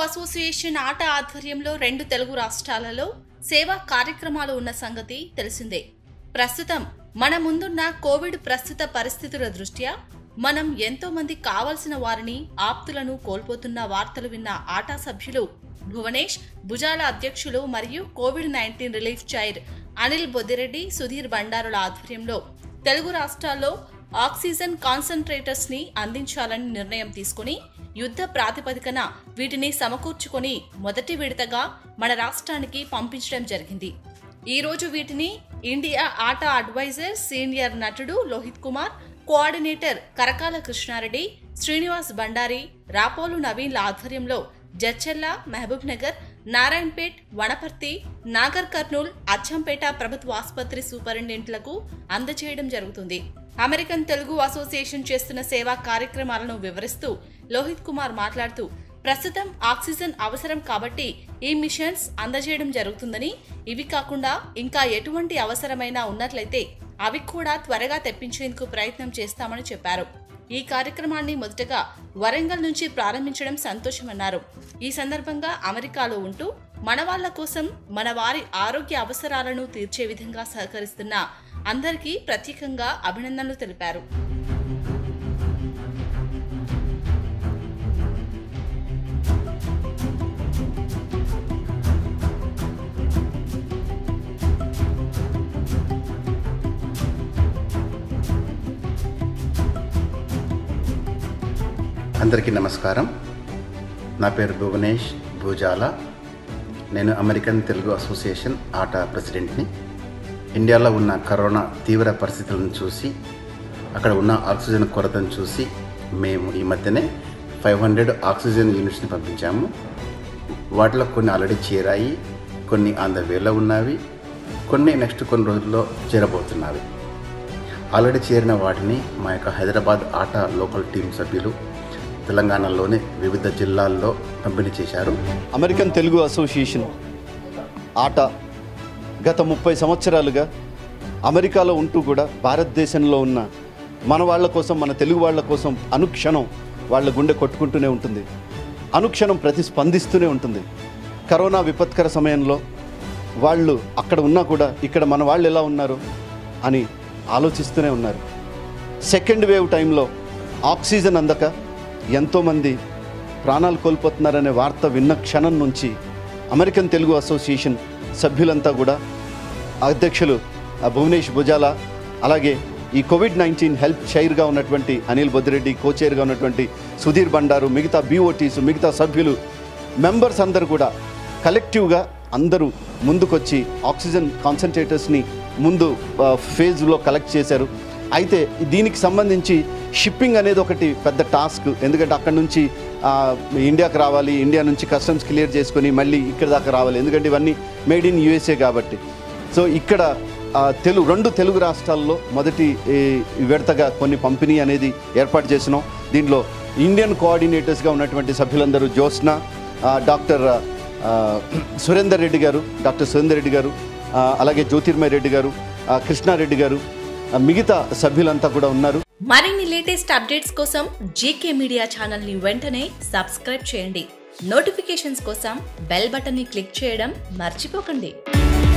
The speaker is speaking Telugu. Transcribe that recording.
అసోసియేషన్ ఆట ఆధ్వర్యంలో రెండు తెలుగు రాష్ట్రాలలో సేవా కార్యక్రమాలు ఉన్న సంగతి తెలిసిందే ప్రస్తుతం మన ముందున్న కోవిడ్ ప్రస్తుత పరిస్థితుల దృష్ట్యా మనం ఎంతో మంది కావలసిన వారిని ఆప్తులను కోల్పోతున్న వార్తలు విన్న ఆటా సభ్యులు భువనేష్ భుజాల అధ్యక్షులు మరియు covid nineteen relief chair Anil Boddireddy Sudheer బండారుల ఆధ్వర్యంలో తెలుగు రాష్ట్రాల్లో ఆక్సిజన్ కాన్సన్ట్రేటర్స్ ని అందించాలని నిర్ణయం తీసుకుని యుద్ధ ప్రాతిపదికన వీటిని సమకూర్చుకొని మొదటి విడతగా మన రాష్ట్రానికి పంపించడం జరిగింది ఈ రోజు వీటిని ఇండియా ఆట అడ్వైజర్ సీనియర్ నటుడు లోహిత్ కుమార్ కోఆర్డినేటర్ కరకాల కృష్ణారెడ్డి శ్రీనివాస్ బండారి రాపోలు నవీన్ల ఆధ్వర్యంలో జడ్చెల్ల మహబూబ్ నగర్ నారాయణపేట్ వనపర్తి నాగర్ కర్నూల్ అచ్చంపేట ప్రభుత్వ ఆసుపత్రి సూపరింటెండెంట్లకు అందజేయడం జరుగుతుంది అమెరికన్ తెలుగు అసోసియేషన్ చేస్తున్న సేవా కార్యక్రమాలను వివరిస్తూ లోహిత్ కుమార్ మాట్లాడుతూ ప్రస్తుతం ఆక్సిజన్ అవసరం కాబట్టి ఈ మిషన్స్ అందజేయడం జరుగుతుందని ఇవి కాకుండా ఇంకా ఎటువంటి అవసరమైనా ఉన్నట్లయితే అవి కూడా త్వరగా తెప్పించేందుకు ప్రయత్నం చేస్తామని చెప్పారు ఈ కార్యక్రమాన్ని మొదటగా వరంగల్ నుంచి ప్రారంభించడం సంతోషమన్నారు ఈ సందర్భంగా అమెరికాలో ఉంటూ మన వాళ్ళ కోసం మన వారి ఆరోగ్య అవసరాలను తీర్చే విధంగా సహకరిస్తున్న అందరికీ ప్రత్యేకంగా అభినందనలు తెలిపారు అందరికీ నమస్కారం నా పేరు భువనేష్ భూజాల నేను అమెరికన్ తెలుగు అసోసియేషన్ ఆట ప్రెసిడెంట్ని ఇండియాలో ఉన్న కరోనా తీవ్ర పరిస్థితులను చూసి అక్కడ ఉన్న ఆక్సిజన్ కొరతను చూసి మేము ఈ మధ్యనే ఫైవ్ హండ్రెడ్ ఆక్సిజన్ యూనిట్స్ని పంపించాము వాటిలో కొన్ని ఆల్రెడీ చేరాయి కొన్ని ఆన్ ద వేలో ఉన్నవి కొన్ని నెక్స్ట్ కొన్ని రోజుల్లో చేరబోతున్నవి ఆల్రెడీ చేరిన వాటిని మా యొక్క హైదరాబాద్ ఆట లోకల్ టీం సభ్యులు తెలంగాణలోని వివిధ జిల్లాల్లో పంపిణీ చేశారు అమెరికన్ తెలుగు అసోసియేషన్ ఆట గత ముప్పై సంవత్సరాలుగా అమెరికాలో ఉంటూ కూడా భారతదేశంలో ఉన్న మన వాళ్ళ కోసం మన తెలుగు వాళ్ళ కోసం అనుక్షణం వాళ్ళ గుండె కొట్టుకుంటూనే ఉంటుంది అనుక్షణం ప్రతిస్పందిస్తూనే ఉంటుంది కరోనా విపత్కర సమయంలో వాళ్ళు అక్కడ ఉన్నా కూడా ఇక్కడ మన వాళ్ళు ఎలా ఉన్నారు అని ఆలోచిస్తూనే ఉన్నారు సెకండ్ వేవ్ టైంలో ఆక్సిజన్ అందక ఎంతోమంది ప్రాణాలు కోల్పోతున్నారనే వార్త విన్న క్షణం నుంచి అమెరికన్ తెలుగు అసోసియేషన్ సభ్యులంతా కూడా అధ్యక్షులు ఆ, భువనేష్ భుజాల అలాగే ఈ కోవిడ్ నైన్టీన్ హెల్ప్ చైర్గా ఉన్నటువంటి అనిల్ బొద్దిరెడ్డి కో చైర్గా ఉన్నటువంటి సుధీర్ బండారు మిగతా బీఓటీస్ మిగతా సభ్యులు మెంబర్స్ అందరూ కూడా కలెక్టివ్గా అందరూ ముందుకొచ్చి ఆక్సిజన్ కాన్సన్ట్రేటర్స్ని ముందు ఆ, ఫేజ్లో కలెక్ట్ చేశారు అయితే దీనికి సంబంధించి షిప్పింగ్ అనేది ఒకటి పెద్ద టాస్క్ ఎందుకంటే అక్కడ నుంచి ఆ, ఇండియాకి రావాలి ఇండియా నుంచి కస్టమ్స్ క్లియర్ చేసుకొని మళ్ళీ ఇక్కడ దాకా రావాలి ఎందుకంటే ఇవన్నీ మేడ్ ఇన్ యూఎస్ఏ కాబట్టి సో ఇక్కడ ఆ, తెలుగు రెండు తెలుగు రాష్ట్రాల్లో మొదటి ఈ, విడతగా కొన్ని పంపిణీ అనేది ఏర్పాటు చేసినాం దీంట్లో ఇండియన్ కోఆర్డినేటర్స్గా ఉన్నటువంటి సభ్యులందరూ జ్యోత్స్న ఆ, డాక్టర్ ఆ, సురేందర్ రెడ్డి గారు డాక్టర్ సురేందర్ రెడ్డి గారు ఆ, అలాగే జ్యోతిర్మయ రెడ్డి గారు ఆ, కృష్ణారెడ్డి గారు ఆ, మిగతా సభ్యులంతా కూడా ఉన్నారు మరిన్ని లేటెస్ట్ అప్డేట్స్ కోసం జీకే మీడియా ఛానల్ ని వెంటనే సబ్స్క్రైబ్ చేయండి నోటిఫికేషన్స్ కోసం బెల్ బటన్ ని క్లిక్ చేయడం మర్చిపోకండి